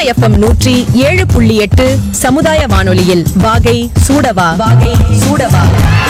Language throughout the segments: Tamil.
எஃப்எம் நூற்றி ஏழு புள்ளி எட்டு சமுதாய வானொலியில் வாகை சூடவா வாகை சூடவா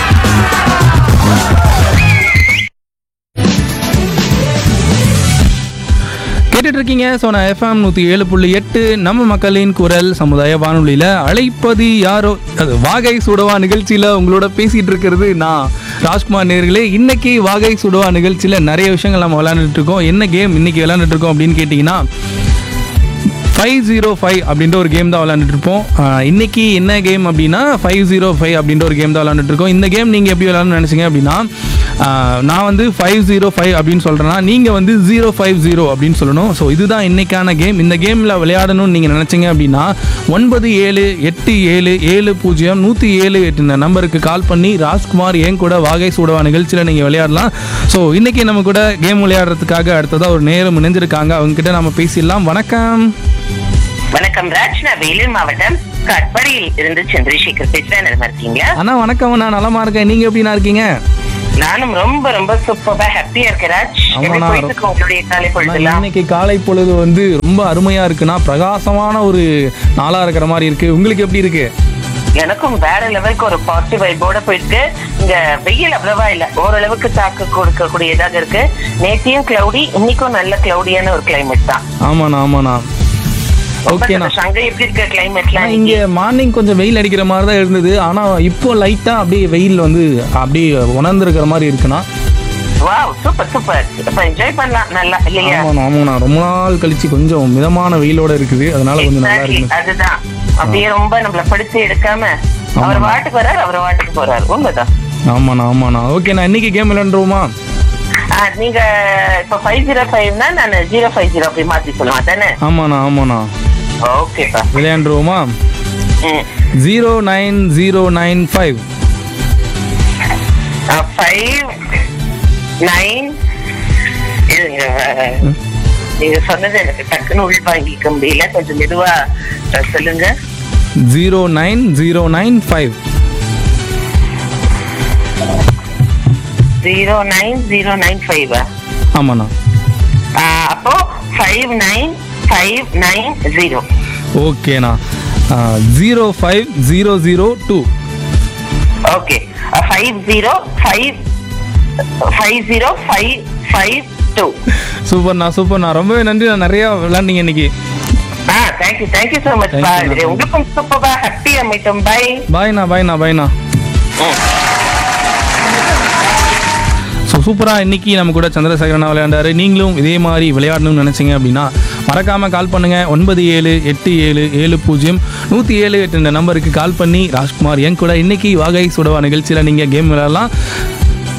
கேட்டுட்டு இருக்கீங்க ஸோ நான் எஃப்எம் நூற்றி ஏழு புள்ளி எட்டு நம்ம மக்களின் குரல் சமுதாய வானொலியில் அழைப்பது யாரோ அது வாகை சுடவா நிகழ்ச்சியில் உங்களோட பேசிகிட்டு இருக்கிறது நான் ராஜ்குமார் நேர்களே இன்னைக்கு வாகை சுடவா நிகழ்ச்சியில் நிறைய விஷயங்கள் நம்ம விளையாண்டுட்டு இருக்கோம் என்ன கேம் இன்னைக்கு விளையாண்டுட்டு இருக்கோம் அப்படின்னு கேட்டிங்கன்னா ஃபைவ் ஜீரோ ஃபைவ் அப்படின்ற ஒரு கேம் தான் விளாண்டுட்டு இருப்போம் ஆஹ் இன்னைக்கு என்ன கேம் அப்படின்னா ஃபைவ் ஜீரோ ஃபைவ் அப்படின்ற ஒரு கேம் தான் விளாண்டுட்டு இருக்கோம் இந்த கேம் நீங்கள் எப்படி விளாட்ணும்னு நினச்சிங்க அப்படின்னா ஆஹ் நான் வந்து ஃபைவ் ஜீரோ ஃபைவ் அப்படின்னு சொல்கிறேன்னா நீங்கள் வந்து ஜீரோ ஃபைவ் ஜீரோ அப்படின்னு சொல்லணும் ஸோ இதுதான் இன்னைக்கான கேம் இந்த கேமில் விளையாடணும்னு நீங்கள் நினச்சிங்க அப்படின்னா ஒன்பது ஏழு எட்டு ஏழு ஏழு பூஜ்ஜியம் நூற்றி ஏழு எட்டு இந்த நம்பருக்கு கால் பண்ணி ராஜ்குமார் என் கூட வாகை சூடவா நிகழ்ச்சியில் நீங்கள் விளையாடலாம் ஸோ இன்னைக்கு நம்ம கூட கேம் விளையாடுறதுக்காக அடுத்ததாக ஒரு நேரம் இணைஞ்சிருக்காங்க அவங்க கிட்ட நம்ம பேசிடலாம் வணக்கம் வணக்கம் ராஜ் நான் வேலூர் மாவட்டம் கட்படியில் இருந்து சந்திரசேகர் பேசுறேன் நல்லா இருக்கீங்களா அண்ணா வணக்கம் நான் நலமா இருக்கேன் நீங்க எப்படிண்ணா இருக்கீங்க நானும் ரொம்ப ரொம்ப சூப்பரா ஹாப்பியா இருக்கேன் ராஜ் ஆமா, எப்படி நான் போயிட்டு இருக்கு உங்களுடைய காலை அண்ணா, பொழுதுலாம் இன்னைக்கு காலை பொழுது வந்து ரொம்ப அருமையா இருக்குண்ணா பிரகாசமான ஒரு நாளா இருக்கிற மாதிரி இருக்கு உங்களுக்கு எப்படி இருக்கு எனக்கும் வேற லெவலுக்கு ஒரு பாசிட்டிவ் வைபோட போயிட்டு இங்க வெயில் அவ்வளவா இல்ல ஓரளவுக்கு தாக்கு கொடுக்கக்கூடியதாக இருக்கு நேத்தியும் கிளவுடி இன்னைக்கும் நல்ல கிளவுடியான ஒரு கிளைமேட் தான் ஆமாண்ணா ஆமாண்ணா ரொம்ப ஓகேண்ணா சந்தோஷம். அங்க எப்படி இருக்க கிளைமேட்லாம் ஆனா, இங்க மார்னிங் கொஞ்சம் வெயில் அடிக்கிற மாதிரி தான் இருந்தது ஆனா இப்போ லைட்டா அப்படியே வெயில் வந்து அப்படியே உணர்ந்திருக்கிற மாதிரி இருக்குண்ணா வாவ் சூப்பர் சூப்பர் அப்ப என்ஜாய் பண்ணலாம் நல்லா இல்லையா ஆமாண்ணா ஆமாண்ணா ரொம்ப நாள் கழிச்சு கொஞ்சம் மிதமான வெயிலோட இருக்குது அதனால கொஞ்சம் நல்லா Exactly. இருக்குது அதுதான் அப்படியே ரொம்ப நம்மள படிச்சு எடுக்காம அவர் ஆமா. வாட்டுக்கு வர்றாரு அவர் வாட்டுக்கு போறாரு உண்மைதான் ஆமாண்ணா ஆமாண்ணா ஓகேண்ணா இன்னைக்கு கேம் விளையாண்டுருவோமா ஆ, நீங்க இப்ப ஃபைவ் ஜீரோ ஃபைவ்னா நான் ஜீரோ ஃபைவ் ஜீரோ அப்படி மாத்தி சொல்லுவேன் தானே ஆமாண்ணா ஆமாண்ணா ஓகேப்பா விளையாண்டுருவோமா zero nine zero nine five five nine நீங்க சொன்னது எனக்கு டக்குன்னு உள் வாங்கிக்க முடியல கொஞ்சம் மெதுவா அஹ், சொல்லுங்க zero nine zero nine five zero nine zero nine five ஆமாண்ணா அப்போ five nine five nine zero ஓகேண்ணா zero five zero zero two okay five zero five five zero five five two சூப்பர்ண்ணா சூப்பர்ண்ணா ரொம்பவே நன்றி நான் நிறையா விளாண்டிங்க இன்னைக்கு ஆ thank you thank you so much Thank you, ma'am. உங்களுக்கும் சூப்பரா ஹாப்பியா மீட்டும் பை பாய்ண்ணா பாய்ண்ணா பாய்ண்ணா ஸோ சூப்பராக இன்னைக்கு நம்ம கூட சந்திரசேகரனா விளையாண்டாரு நீங்களும் இதே மாதிரி விளையாடணும்னு நினச்சிங்க அப்படின்னா மறக்காமல் கால் பண்ணுங்கள் ஒன்பது ஏழு எட்டு ஏழு ஏழு பூஜ்ஜியம் நூற்றி ஏழு எட்டு இந்த நம்பருக்கு கால் பண்ணி ராஜ்குமார் என் கூட இன்னைக்கு வாகை சுடவா நிகழ்ச்சியில் நீங்கள் கேம் விளையாடலாம்